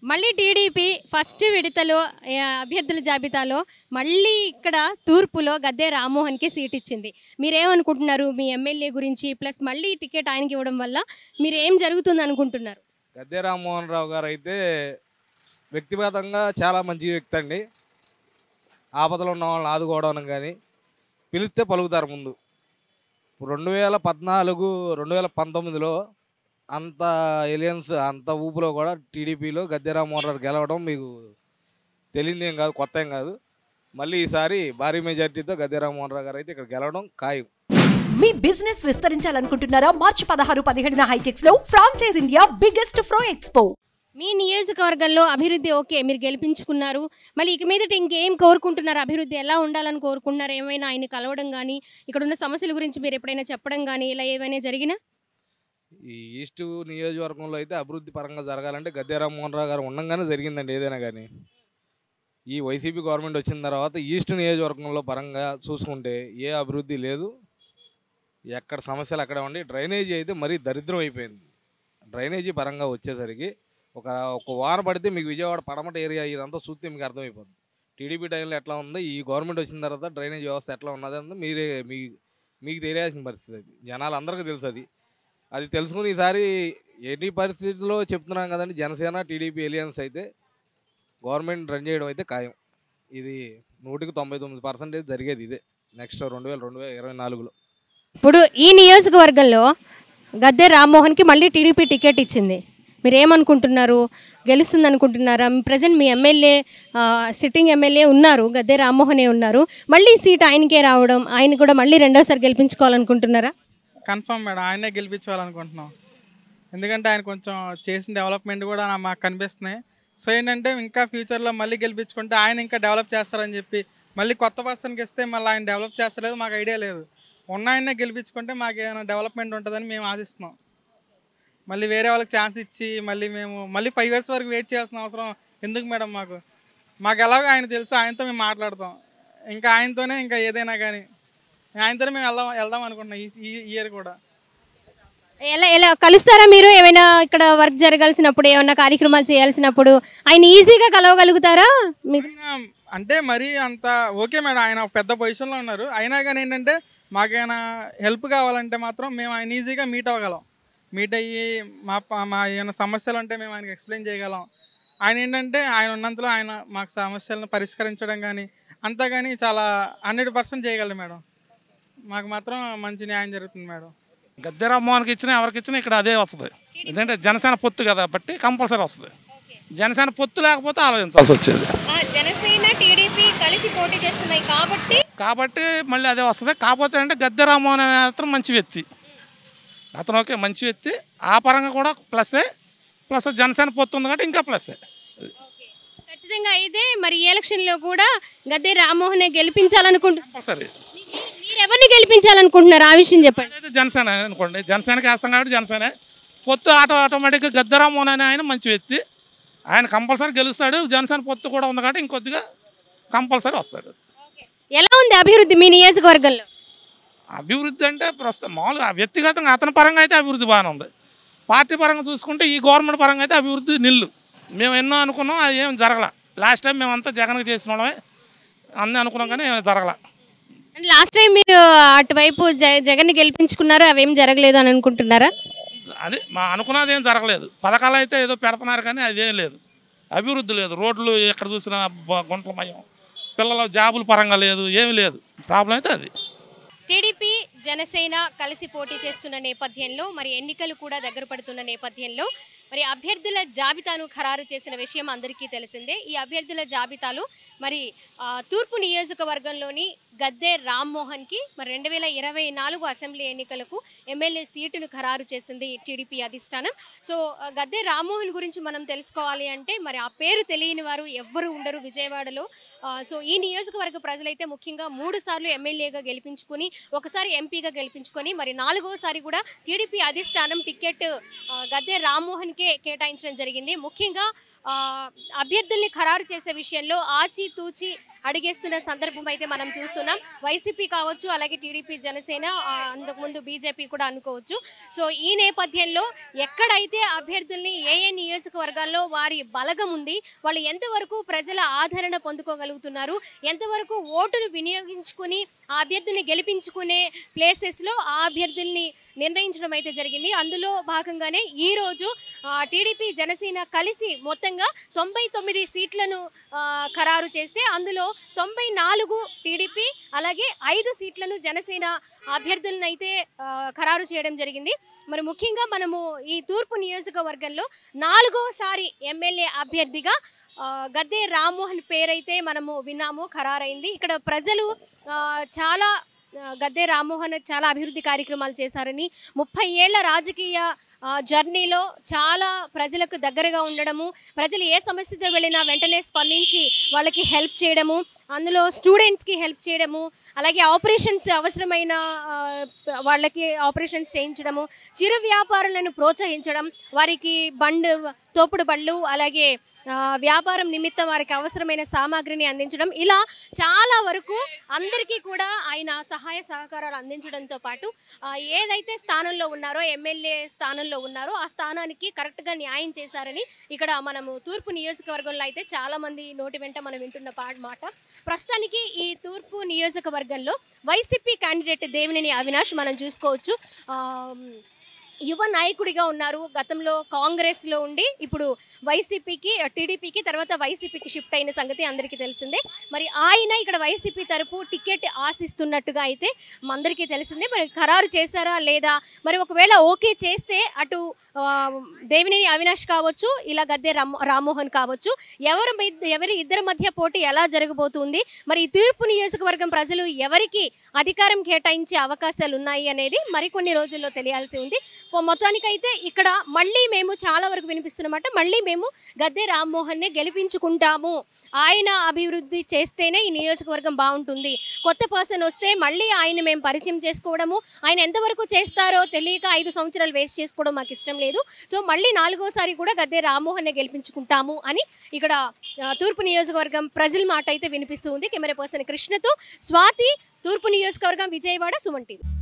మళ్ళీ TDP first విడతలో ఆ, అభ్యర్థుల జాబితాలో మళ్ళీ ఇక్కడ తూర్పులో గద్దె రామ్మోహన్కి సీట్ ఇచ్చింది మీరేమనుకుంటున్నారు మీ ఎమ్మెల్యే గురించి ప్లస్ మళ్ళీ టికెట్ ఆయనకి ఇవ్వడం వల్ల మీరు ఏం జరుగుతుంది అనుకుంటున్నారు గద్దె రామ్మోహన్ రావు గారు అయితే వ్యక్తిగతంగా చాలా మంచి వ్యక్తి అండి ఆపదలో ఉన్న వాళ్ళని ఆదుకోవడం కానీ పిలిస్తే పలుకుతారు ముందు రెండు వేల పద్నాలుగు రెండు వేల పంతొమ్మిదిలో అంత ఎలియన్స్ అంత ఊపులో కూడా టీడీపీలో గద్దె రామ్మోహన్ రావు గెలవడం మీకు తెలియదు ఏం కాదు కొత్త ఏం కాదు మళ్ళీ ఈసారి భారీ మెజార్టీతో గద్దె రామ్మోహన్ రావు గారు అయితే ఇక్కడ గెలవడం ఖాయం మీ బిజినెస్ విస్తరించాలనుకుంటున్నారా మార్చి పదహారు పదిహేడున హైటెక్స్ లో ఫ్రాంచైజ్ ఇండియా బిగ్గెస్ట్ ఫ్రో ఎక్స్పో మీ నియోజకవర్గంలో అభివృద్ధి ఓకే మీరు గెలిపించుకున్నారు మళ్ళీ ఇక మీదట ఇంకేం కోరుకుంటున్నారు అభివృద్ధి ఎలా ఉండాలని కోరుకుంటున్నారు ఏమైనా ఆయన కలవడం కానీ ఇక్కడ ఉన్న సమస్యల గురించి మీరు ఎప్పుడైనా చెప్పడం కానీ ఇలా ఏమైనా జరిగినా ఈ ఈస్ట్ నియోజకవర్గంలో అయితే అభివృద్ధి పరంగా జరగాలంటే గద్దె రామ్మోహన్ రావు గారు ఉండగానే జరిగిందండి ఏదైనా కానీ ఈ వైసీపీ గవర్నమెంట్ వచ్చిన తర్వాత ఈస్ట్ నియోజకవర్గంలో పరంగా చూసుకుంటే ఏ అభివృద్ధి లేదు ఎక్కడ సమస్యలు అక్కడ ఉండి డ్రైనేజీ అయితే మరీ దరిద్రం అయిపోయింది డ్రైనేజీ పరంగా వచ్చేసరికి ఒక ఒక వారం పడితే మీకు విజయవాడ పడమట ఏరియా ఇదంతా చూస్తే మీకు అర్థమైపోతుంది టీడీపీ టైంలో ఎట్లా ఉందో ఈ గవర్నమెంట్ వచ్చిన తర్వాత డ్రైనేజ్ వ్యవస్థ ఎట్లా ఉన్నది అంతా మీరే మీ మీకు తెలియాల్సిన పరిస్థితి అది జనాలు అందరికీ తెలుసు అది అది తెలుసుకుని ఈసారి ఎన్ని పరిస్థితుల్లో చెప్తున్నాం కదండి జనసేన టీడీపీ ఎలియన్స్ అయితే గవర్నమెంట్ రన్ చేయడం అయితే ఖాయం ఇది నూటికి తొంభై తొమ్మిది పర్సెంటేజ్ జరిగేది ఇదే నెక్స్ట్ రెండు వేల రెండు వేల ఇరవై నాలుగులో ఇప్పుడు ఈ నియోజకవర్గంలో గద్దె రామ్మోహన్కి మళ్ళీ టీడీపీ టికెట్ ఇచ్చింది మీరు ఏమనుకుంటున్నారు గెలుస్తుంది అనుకుంటున్నారా ప్రజెంట్ మీ ఎమ్మెల్యే సిట్టింగ్ ఎమ్మెల్యే ఉన్నారు గద్దె రామ్మోహనే ఉన్నారు మళ్ళీ సీట్ ఆయనకే రావడం ఆయన కూడా మళ్ళీ రెండోసారి గెలిపించుకోవాలనుకుంటున్నారా కన్ఫర్మ్ మేడం ఆయనే గెలిపించాలనుకుంటున్నాం ఎందుకంటే ఆయన కొంచెం చేసిన డెవలప్మెంట్ కూడా నా- మాకు కనిపిస్తున్నాయి సో ఏంటంటే ఇంకా ఫ్యూచర్లో మళ్ళీ గెలిపించుకుంటే ఆయన ఇంకా డెవలప్ చేస్తారని చెప్పి మళ్ళీ కొత్త పర్సన్కి ఇస్తే మళ్ళీ ఆయన డెవలప్ చేస్తలేదు మాకు ఐడియా లేదు ఉన్న ఆయన్నే గెలిపించుకుంటే మాకు ఏమైనా డెవలప్మెంట్ ఉంటుందని మేము ఆశిస్తున్నాం మళ్ళీ వేరే వాళ్ళకి ఛాన్స్ ఇచ్చి మళ్ళీ మేము మళ్ళీ ఫైవ్ ఇయర్స్ వరకు వెయిట్ చేయాల్సిన అవసరం ఎందుకు మేడం మాకు మాకు ఎలాగో ఆయన తెలుసు ఆయనతో మేము మాట్లాడతాం ఇంకా ఆయనతోనే ఇంకా ఏదైనా కానీ ఆయనతోనే మేము వెళ్దాం వెళ్దాం అనుకుంటున్నాం ఈ ఈ ఇయర్ కూడా ఎలా ఎలా కలుస్తారా మీరు ఏమైనా ఇక్కడ వర్క్ జరగాల్సినప్పుడు ఏమైనా కార్యక్రమాలు చేయాల్సినప్పుడు ఆయన ఈజీగా కలవగలుగుతారా మీకు ఆయన అంటే మరీ అంత ఓకే మేడం ఆయన ఒక పెద్ద పొజిషన్లో ఉన్నారు అయినా కానీ ఏంటంటే మాకైనా హెల్ప్ కావాలంటే మాత్రం మేము ఆయన ఈజీగా మీట్ అవ్వగలం మీట్ అయ్యి మా ప- మా ఏమైనా సమస్యలు ఉంటే మేము ఆయనకి ఎక్స్ప్లెయిన్ చేయగలం ఆయన ఏంటంటే ఆయన ఉన్నంతలో ఆయన మాకు సమస్యలను పరిష్కరించడం కానీ అంతా కానీ చాలా హండ్రెడ్ పర్సెంట్ చేయగలరు మేడం మాకు మాత్రం మంచి న్యాయం జరుగుతుంది మేడం గద్దె రామ్మోహన్కి ఇచ్చినా ఎవరికి ఇచ్చినా ఇక్కడ అదే వస్తుంది ఎందుకంటే జనసేన పొత్తు కదా బట్టి కంపల్సరీ వస్తుంది జనసేన పొత్తు లేకపోతే ఆలోచించాల్సి వచ్చేది జనసేన టీడీపీ కలిసి పోటీ చేస్తున్నాయి కాబట్టి కాబట్టి మళ్ళీ అదే వస్తుంది కాకపోతే అంటే గద్దె రామ్మోహన్ అనే అతను మంచి వ్యక్తి అతను ఓకే మంచి వ్యక్తి ఆ పరంగా కూడా ప్లస్సే ప్లస్ జనసేన పొత్తు ఉంది కాబట్టి ఇంకా ప్లస్సే ఖచ్చితంగా అయితే మరి ఈ ఎలక్షన్లో కూడా గద్దె రామ్మోహనే గెలిపించాలనుకుంటు కంపల్సరీ మీరు ఎవరిని గెలిపించాలనుకుంటున్నారు ఆ విషయం చెప్పండి అయితే జనసేన అనుకోండి జనసేనకి వేస్తాం కాబట్టి జనసేన పొత్తు ఆటో ఆటోమేటిక్గా గద్దె రామ్మోహన్ అనే ఆయన మంచి వ్యక్తి ఆయన కంపల్సరీ గెలుస్తాడు జనసేన పొత్తు కూడా ఉంది కాబట్టి ఇంకొద్దిగా కంపల్సరీ వస్తాడు ఎలా ఉంది అభివృద్ధి మీ నియోజకవర్గంలో అభివృద్ధి అంటే ప్రస్తుతం మామూలుగా వ్యక్తిగతంగా అతని పరంగా అయితే అభివృద్ధి బాగానే ఉంది పార్టీ పరంగా చూసుకుంటే ఈ గవర్నమెంట్ పరంగా అయితే అభివృద్ధి నిల్లు మేము ఎన్నో అనుకున్నాం అది ఏం జరగల లాస్ట్ టైం మేమంతా జగన్కి చేసిన వాళ్ళమే అన్నీ అనుకున్నాం కానీ ఏమీ జరగల అంటే లాస్ట్ టైం మీరు అటువైపు జ జగన్ని గెలిపించుకున్నారు అవేం జరగలేదు అని అనుకుంటున్నారా అది మా అనుకున్నది ఏం జరగలేదు పథకాలు అయితే ఏదో పెడుతున్నారు కానీ అదేం లేదు అభివృద్ధి లేదు రోడ్లు ఎక్కడ చూసినా బ- గుంటలమయం పిల్లల జాబుల పరంగా లేదు ఏమీ లేదు ప్రాబ్లం అయితే అది టీడీపీ జనసేన కలిసి పోటీ చేస్తున్న నేపథ్యంలో మరి ఎన్నికలు కూడా దగ్గర పడుతున్న నేపథ్యంలో మరి అభ్యర్థుల జాబితాను ఖరారు చేసిన విషయం అందరికీ తెలిసిందే ఈ అభ్యర్థుల జాబితాలు మరి ఆ, తూర్పు నియోజకవర్గంలోని గద్దె రామ్మోహన్కి మరి రెండు వేల ఇరవై నాలుగు అసెంబ్లీ ఎన్నికలకు ఎమ్మెల్యే సీటును ఖరారు చేసింది టీడీపీ అధిష్టానం సో ఆ, గద్దె రామ్మోహన్ గురించి మనం తెలుసుకోవాలి అంటే మరి ఆ పేరు తెలియని వారు ఎవ్వరు ఉండరు విజయవాడలో ఆ, సో ఈ నియోజకవర్గ ప్రజలైతే ముఖ్యంగా మూడు సార్లు ఎమ్మెల్యేగా గెలిపించుకుని ఒకసారి ఎంపీగా గెలిపించుకొని మరి నాలుగోసారి కూడా టీడీపీ అధిష్టానం టికెట్ ఆ, గద్దె రామ్మోహన్కే కేటాయించడం జరిగింది ముఖ్యంగా ఆ, అభ్యర్థుల్ని ఖరారు చేసే విషయంలో ఆచి తూచి అడిగేస్తున్న సందర్భం అయితే మనం చూస్తున్నాం వైసీపీ కావచ్చు అలాగే టీడీపీ జనసేన ఆ, అంతకుముందు బీజేపీ కూడా అనుకోవచ్చు సో ఈ నేపథ్యంలో ఎక్కడైతే అభ్యర్థుల్ని ఏ ఏ నియోజకవర్గాల్లో వారి బలగం ఉంది వాళ్ళు ఎంతవరకు ప్రజల ఆదరణ పొందుకోగలుగుతున్నారు ఎంతవరకు ఓటును వినియోగించుకుని ఆ అభ్యర్థుల్ని గెలిపించుకునే ప్లేసెస్లో ఆ అభ్యర్థుల్ని నిర్ణయించడం అయితే జరిగింది అందులో భాగంగానే ఈరోజు టీడీపీ జనసేన కలిసి మొత్తంగా తొంభై తొమ్మిది సీట్లను ఆ, ఖరారు చేస్తే అందులో తొంభై నాలుగు టీడీపీ అలాగే ఐదు సీట్లను జనసేన అభ్యర్థులను అయితే ఆ, ఖరారు చేయడం జరిగింది మరి ముఖ్యంగా మనము ఈ తూర్పు నియోజకవర్గంలో నాలుగోసారి ఎమ్మెల్యే అభ్యర్థిగా ఆ, గద్దె రామ్మోహన్ పేరైతే మనము విన్నాము ఖరారైంది ఇక్కడ ప్రజలు ఆ, చాలా ఆ, గద్దె రామ్మోహన్ చాలా అభివృద్ధి కార్యక్రమాలు చేశారని ముప్పై ఏళ్ల రాజకీయ ఆ, జర్నీలో చాలా ప్రజలకు దగ్గరగా ఉండడము ప్రజలు ఏ సమస్యతో వెళ్ళినా వెంటనే స్పందించి వాళ్ళకి హెల్ప్ చేయడము అందులో స్టూడెంట్స్కి హెల్ప్ చేయడము అలాగే ఆపరేషన్స్ అవసరమైన ఆ, వాళ్ళకి ఆపరేషన్స్ చేయించడము చిరు వ్యాపారులను ప్రోత్సహించడం వారికి బండ్ తోపుడు బళ్ళు అలాగే ఆ, వ్యాపారం నిమిత్తం వారికి అవసరమైన సామాగ్రిని అందించడం ఇలా చాలా వరకు అందరికీ కూడా ఆయన సహాయ సహకారాలు అందించడంతో పాటు ఆ, ఏదైతే స్థానంలో ఉన్నారో ఎమ్మెల్యే స్థానంలో ఉన్నారో ఆ స్థానానికి కరెక్ట్గా న్యాయం చేశారని ఇక్కడ మనము తూర్పు నియోజకవర్గంలో అయితే చాలా మంది నోటి వెంట మనం వింటున్న పా మాట ప్రస్తుతానికి ఈ తూర్పు నియోజకవర్గంలో వైసీపీ క్యాండిడేట్ దేవినేని అవినాష్ మనం చూసుకోవచ్చు ఆ, యువ నాయకుడిగా ఉన్నారు గతంలో కాంగ్రెస్లో ఉండి ఇప్పుడు వైసీపీకి టీడీపీకి తర్వాత వైసీపీకి షిఫ్ట్ అయిన సంగతి అందరికీ తెలిసిందే మరి ఆయన ఇక్కడ వైసీపీ తరపు టికెట్ ఆశిస్తున్నట్టుగా అయితే అందరికీ తెలిసిందే మరి ఖరారు చేశారా లేదా మరి ఒకవేళ ఓకే చేస్తే అటు ఆ, దేవినేని అవినాష్ కావచ్చు ఇలా గద్దె రామ్ రామ్మోహన్ కావచ్చు ఎవరు మిద్- ఎవరి ఇద్దరి మధ్య పోటీ ఎలా జరగబోతుంది మరి ఈ తూర్పు నియోజకవర్గం ప్రజలు ఎవరికి అధికారం కేటాయించే అవకాశాలు ఉన్నాయి అనేది మరికొన్ని రోజుల్లో తెలియాల్సి ఉంది పో- మొత్తానికైతే ఇక్కడ మళ్ళీ మేము చాలా వరకు వినిపిస్తున్నమాట మళ్ళీ మేము గద్దె రామ్మోహన్నే గెలిపించుకుంటాము ఆయన అభివృద్ధి చేస్తేనే ఈ నియోజకవర్గం బాగుంటుంది కొత్త పర్సన్ వస్తే మళ్ళీ ఆయన మేము పరిచయం చేసుకోవడము ఆయన ఎంతవరకు చేస్తారో తెలియక ఐదు సంవత్సరాలు వేస్ట్ చేసుకోవడం మాకు ఇష్టం లేదు సో మళ్ళీ నాలుగోసారి కూడా గద్దె రామ్మోహన్నే గెలిపించుకుంటాము అని ఇక్కడ ఆ, తూర్పు నియోజకవర్గం ప్రజల మాట అయితే వినిపిస్తూ ఉంది కెమెరా పర్సన్ కృష్ణతో స్వాతి తూర్పు నియోజకవర్గం విజయవాడ సుమన్ టీవీ